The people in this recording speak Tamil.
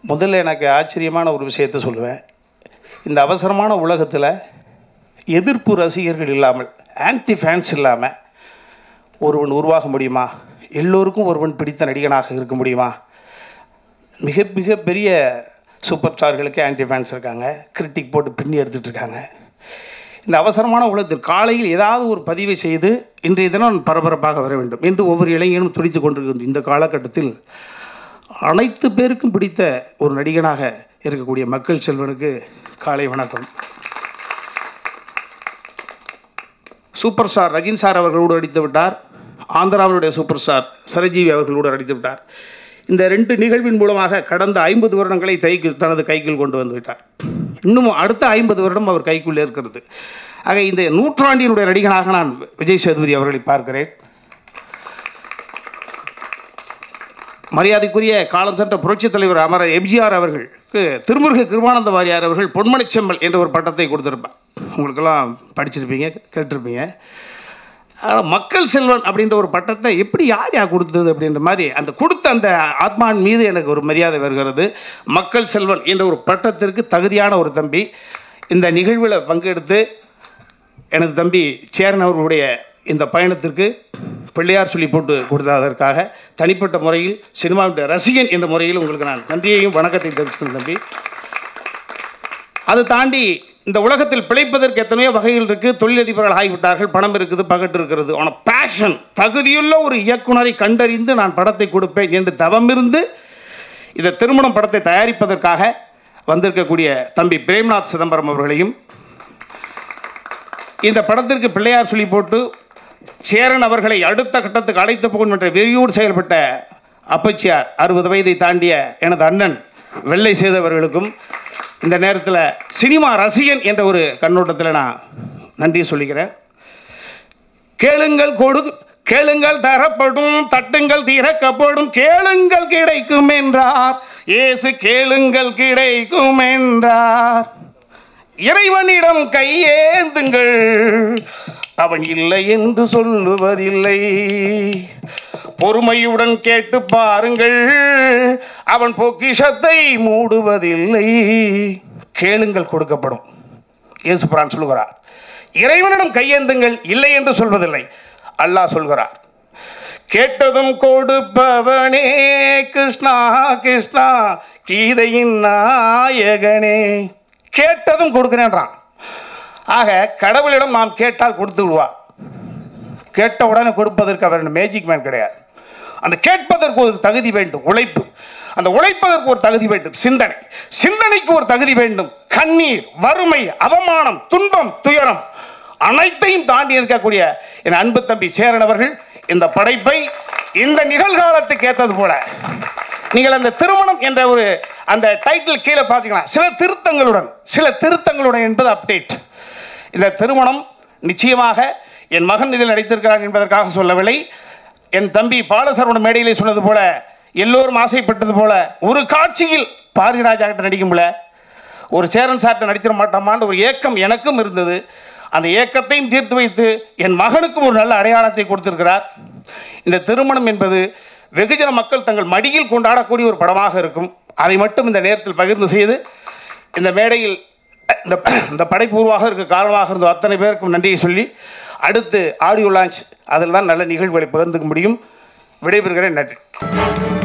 முதல்ல எனக்கு ஆச்சரியமான ஒரு விஷயத்தை சொல்லுவேன் இந்த அவசரமான உலகத்தில் எதிர்ப்பு ரசிகர்கள் இல்லாமல் ஆன்டி ஃபேன்ஸ் இல்லாமல் ஒருவன் உருவாக முடியுமா எல்லோருக்கும் ஒருவன் பிடித்த நடிகனாக இருக்க முடியுமா மிக மிக பெரிய சூப்பர் ஸ்டார்களுக்கு ஆன்டி ஃபேன்ஸ் இருக்காங்க கிரிட்டிக் போட்டு பின்னி எடுத்துகிட்டு இருக்காங்க இந்த அவசரமான உலகத்தில் காலையில் ஏதாவது ஒரு பதிவை செய்து இன்றைய தினம் பரபரப்பாக வர வேண்டும் என்று ஒவ்வொரு இளைஞனும் துடித்து கொண்டிருக்கின்ற இந்த காலகட்டத்தில் அனைத்து பேருக்கும் பிடித்த ஒரு நடிகனாக இருக்கக்கூடிய மக்கள் செல்வனுக்கு காலை வணக்கம் சூப்பர் ஸ்டார் ரஜினி சார் அவர்களோடு நடித்து விட்டார் ஆந்திராவினுடைய சூப்பர் ஸ்டார் சரஜீவி அவர்களோடு நடித்து விட்டார் இந்த ரெண்டு நிகழ்வின் மூலமாக கடந்த ஐம்பது வருடங்களை தைக்கு தனது கைக்குள் கொண்டு வந்து விட்டார் இன்னும் அடுத்த ஐம்பது வருடம் அவர் கைக்குள்ளே இருக்கிறது ஆக இந்த நூற்றாண்டினுடைய நடிகனாக நான் விஜய் சேதுபதி அவர்களை பார்க்கிறேன் மரியாதைக்குரிய காலம் சென்ற புரட்சித் தலைவர் அமர எம்ஜிஆர் அவர்களுக்கு திருமுருக கிருபானந்த வாரியார் அவர்கள் பொன்மணிச்செம்மல் என்ற ஒரு பட்டத்தை கொடுத்திருப்பார் உங்களுக்கெல்லாம் படிச்சிருப்பீங்க கேட்டிருப்பீங்க ஆனால் மக்கள் செல்வன் அப்படின்ற ஒரு பட்டத்தை எப்படி யார் யார் கொடுத்தது அப்படின்ற மாதிரி அந்த கொடுத்த அந்த ஆத்மான் மீது எனக்கு ஒரு மரியாதை வருகிறது மக்கள் செல்வன் என்ற ஒரு பட்டத்திற்கு தகுதியான ஒரு தம்பி இந்த நிகழ்வில் பங்கெடுத்து எனது தம்பி சேரன் அவர்களுடைய இந்த பயணத்திற்கு பிள்ளையார் சொல்லி போட்டு கொடுத்ததற்காக தனிப்பட்ட முறையில் சினிமாவுடைய ரசிகன் என்ற முறையில் உங்களுக்கு நான் நன்றியையும் வணக்கத்தை தெரிவித்துக்கிறேன் தம்பி அதை தாண்டி இந்த உலகத்தில் பிழைப்பதற்கு எத்தனையோ வகைகள் இருக்குது தொழிலதிபர்கள் ஆகிவிட்டார்கள் பணம் இருக்குது பகட்டு இருக்கிறது ஆனால் பேஷன் தகுதியுள்ள ஒரு இயக்குனரை கண்டறிந்து நான் படத்தை கொடுப்பேன் என்று தவமிருந்து இந்த திருமணம் படத்தை தயாரிப்பதற்காக வந்திருக்கக்கூடிய தம்பி பிரேம்நாத் சிதம்பரம் அவர்களையும் இந்த படத்திற்கு பிள்ளையார் சொல்லி போட்டு சேரன் அவர்களை அடுத்த கட்டத்துக்கு அழைத்து போகும் என்ற வெறியோடு செயல்பட்ட அப்பச்சியார் அறுபது வயதை தாண்டிய எனது அண்ணன் வெள்ளை சேதவர்களுக்கும் இந்த நேரத்தில் சினிமா ரசிகன் என்ற ஒரு கண்ணோட்டத்தில் நான் நன்றி சொல்லிக்கிறேன் கேளுங்கள் கொடு கேளுங்கள் தரப்படும் தட்டுங்கள் திறக்கப்படும் கேளுங்கள் கிடைக்கும் என்றார் இயேசு கேளுங்கள் கிடைக்கும் என்றார் இறைவனிடம் கையேந்துங்கள் அவன் இல்லை என்று சொல்லுவதில்லை பொறுமையுடன் கேட்டு பாருங்கள் அவன் பொக்கிஷத்தை மூடுவதில்லை கேளுங்கள் கொடுக்கப்படும் இயேசுபிரான் சொல்லுகிறார் இறைவனிடம் கையேந்துங்கள் இல்லை என்று சொல்வதில்லை அல்லாஹ் சொல்கிறார் கேட்டதும் கொடுப்பவனே கிருஷ்ணா கிருஷ்ணா கீதையின் நாயகனே கேட்டதும் கொடுக்கிறேன்றான் ஆக கடவுளிடம் நாம் கேட்டால் கொடுத்து விடுவா கேட்ட உடனே கொடுப்பதற்கு அவர் மேஜிக் மேன் கிடையாது அந்த கேட்பதற்கு ஒரு தகுதி வேண்டும் உழைப்பு அந்த உழைப்பதற்கு ஒரு தகுதி வேண்டும் சிந்தனை சிந்தனைக்கு ஒரு தகுதி வேண்டும் கண்ணீர் வறுமை அவமானம் துன்பம் துயரம் அனைத்தையும் தாண்டி இருக்கக்கூடிய என் அன்பு தம்பி சேரன் அவர்கள் இந்த படைப்பை இந்த நிகழ்காலத்துக்கு ஏற்றது போல நீங்கள் அந்த திருமணம் என்ற ஒரு அந்த டைட்டில் கீழே பார்த்தீங்கன்னா சில திருத்தங்களுடன் சில திருத்தங்களுடன் என்பது அப்டேட் இந்த திருமணம் நிச்சயமாக என் மகன் இதில் நடித்திருக்கிறான் என்பதற்காக சொல்லவில்லை என் தம்பி பாலசரவண மேடையிலே சொன்னது போல எல்லோரும் ஆசைப்பட்டது போல ஒரு காட்சியில் பாரதிராஜா கிட்ட நடிக்கும்ல ஒரு சேரன் சார்ட்ட நடிச்சிட மாட்டோமான்னு ஒரு ஏக்கம் எனக்கும் இருந்தது அந்த ஏக்கத்தையும் தீர்த்து வைத்து என் மகனுக்கும் ஒரு நல்ல அடையாளத்தை கொடுத்திருக்கிறார் இந்த திருமணம் என்பது வெகுஜன மக்கள் தங்கள் மடியில் கொண்டாடக்கூடிய ஒரு படமாக இருக்கும் அதை மட்டும் இந்த நேரத்தில் பகிர்ந்து செய்து இந்த மேடையில் இந்த இந்த படைப்பு உருவாக இருக்க காரணமாக இருந்த அத்தனை பேருக்கும் நன்றியை சொல்லி அடுத்து ஆடியோ லான்ச் அதில் தான் நல்ல நிகழ்வுகளை பகிர்ந்துக்க முடியும் விடைபெறுகிறேன் நன்றி